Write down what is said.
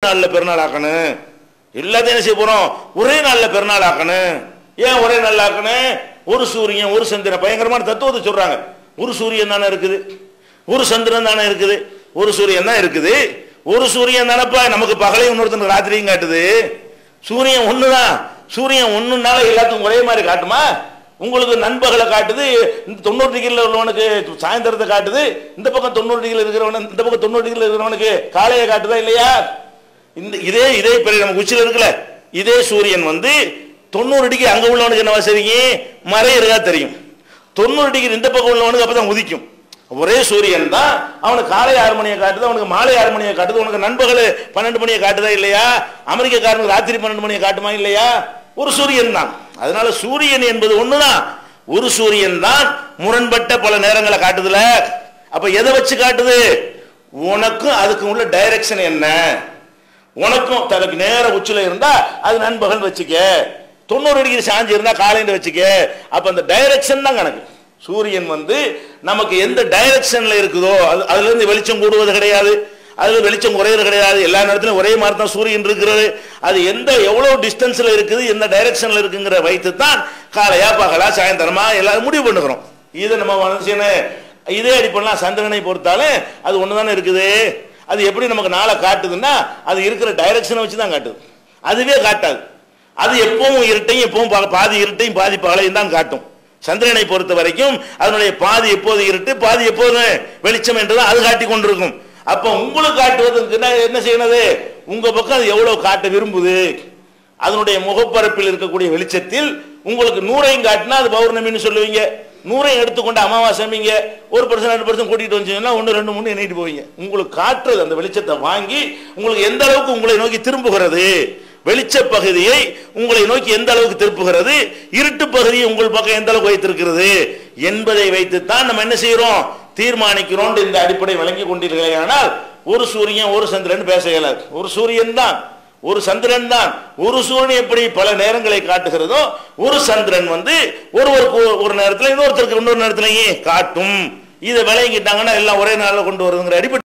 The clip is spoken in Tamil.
நாள்ல பெருநாள் ஆக்கணும் எல்லாத்தையும் என்ன செய்ய போறோம் ஒரே நாள்ல பெருநாள் ஆக்கணும் ஏன் ஒரே நாள் ஆக்கணும் ஒரு சூரியன் ஒரு சந்திரன் பயங்கரமான தத்துவத்தை சொல்றாங்க ஒரு சூரியன் தானே இருக்குது ஒரு சந்திரன் தானே இருக்குது ஒரு சூரியன் தான் இருக்குது ஒரு சூரியன் தானப்பா நமக்கு பகலையும் இன்னொருத்தனுக்கு ராத்திரியும் காட்டுது சூரியன் ஒண்ணுதான் சூரியன் ஒண்ணுனால எல்லாத்துக்கும் ஒரே மாதிரி காட்டுமா உங்களுக்கு நண்பகலை காட்டுது இந்த தொண்ணூறு டிகிரியில் உள்ளவனுக்கு சாயந்தரத்தை காட்டுது இந்த பக்கம் தொண்ணூறு டிகிரியில் இருக்கிறவன இந்த பக்கம் தொண்ணூறு டிகிரியில் இருக்கிறவனுக்கு காலையை காட்டுதா இல்லையா இந்த இதே இதே பெரிய நம்ம உச்சியில் இருக்குல்ல இதே சூரியன் வந்து தொண்ணூறு டிகிரி அங்க உள்ளவனுக்கு என்ன வசதிங்க மறையிறதா தெரியும் தொண்ணூறு டிகிரி இந்த பக்கம் உள்ளவனுக்கு அப்பதான் உதிக்கும் ஒரே சூரியன் தான் அவனுக்கு காலை ஆறு மணியை காட்டுது அவனுக்கு மாலை ஆறு மணியை காட்டுது உனக்கு நண்பகல் பன்னெண்டு மணியை காட்டுதா இல்லையா அமெரிக்கக்காரனுக்கு ராத்திரி பன்னெண்டு மணியை காட்டுமா இல்லையா ஒரு சூரியன் தான் அதனால சூரியன் என்பது ஒண்ணுதான் ஒரு சூரியன் தான் முரண்பட்ட பல நேரங்களை காட்டுதுல அப்ப எதை வச்சு காட்டுது உனக்கும் அதுக்கு உள்ள டைரக்ஷன் என்ன உனக்கும் தனக்கு நேர உச்சில இருந்தா அது நண்பகல் வச்சுக்க தொண்ணூறு டிகிரி சாஞ்சி இருந்தா காலையில வச்சுக்க அப்ப அந்த டைரக்ஷன் தான் கணக்கு சூரியன் வந்து நமக்கு எந்த டைரக்ஷன்ல இருக்குதோ அது அதுல இருந்து வெளிச்சம் கூடுவது கிடையாது அதுல வெளிச்சம் குறையிறது கிடையாது எல்லா நேரத்திலும் ஒரே மாதிரி தான் சூரியன் இருக்கிறது அது எந்த எவ்வளவு டிஸ்டன்ஸ்ல இருக்குது எந்த டைரக்ஷன்ல இருக்குங்கிற வைத்து தான் காலையா பகலா சாயந்தரமா எல்லாரும் முடிவு பண்ணுகிறோம் இது நம்ம மனுஷனு இதே அடிப்படலாம் சந்திரனை பொறுத்தாலே அது ஒண்ணுதானே இருக்குது அது எப்படி நமக்கு நாளை காட்டுதுன்னா அது இருக்கிற டைரக்ஷனை வச்சு தான் காட்டுது அதுவே காட்டாது அது எப்பவும் இருட்டையும் எப்பவும் பா- பாதி இருட்டையும் பாதி பகலையும் தான் காட்டும் சந்திரனை பொறுத்த வரைக்கும் அதனுடைய பாதி எப்போது இருட்டு பாதி எப்போது வெளிச்சம் என்றுதான் அது காட்டி கொண்டிருக்கும் அப்ப உங்களுக்கு காட்டுவதற்கு என்ன- என்ன செய்யணுது உங்க பக்கம் அது எவ்வளவு காட்ட விரும்புது அதனுடைய முகப்பரப்பில் இருக்கக்கூடிய வெளிச்சத்தில் உங்களுக்கு நூறையும் காட்டினா அது பௌர்ணமின்னு சொல்லுவீங்க நூறையும் எடுத்துக்கொண்டு அமாவாசைங்க ஒரு பர்சன் ரெண்டு பர்சன் கூட்டிட்டு வந்தீங்கன்னா ஒன்று ரெண்டு மூணு எண்ணிட்டு போவீங்க உங்களுக்கு காட்டுறது அந்த வெளிச்சத்தை வாங்கி உங்களுக்கு எந்த அளவுக்கு உங்களை நோக்கி திரும்புகிறது வெளிச்ச பகுதியை உங்களை நோக்கி எந்த அளவுக்கு திருப்புகிறது இருட்டு பகுதியை உங்கள் பக்கம் எந்த அளவுக்கு வைத்திருக்கிறது என்பதை வைத்துத்தான் நம்ம என்ன செய்யறோம் தீர்மானிக்கிறோம் இந்த அடிப்படை வழங்கி கொண்டீர்களேயானால் ஒரு சூரியன் ஒரு சந்திரன் பேச இயலாது ஒரு சூரியன் தான் ஒரு சந்திரன் தான் ஒரு சூரியன் எப்படி பல நேரங்களை காட்டுகிறதோ ஒரு சந்திரன் வந்து ஒருவருக்கு ஒரு- ஒரு நேரத்தில் இன்னொருத்தருக்கு இன்னொரு நேரத்திலேயே காட்டும் இதை விளங்கிட்டாங்கன்னா எல்லாம் ஒரே நாளில் கொண்டு வருதுங்கிற அடிப்படை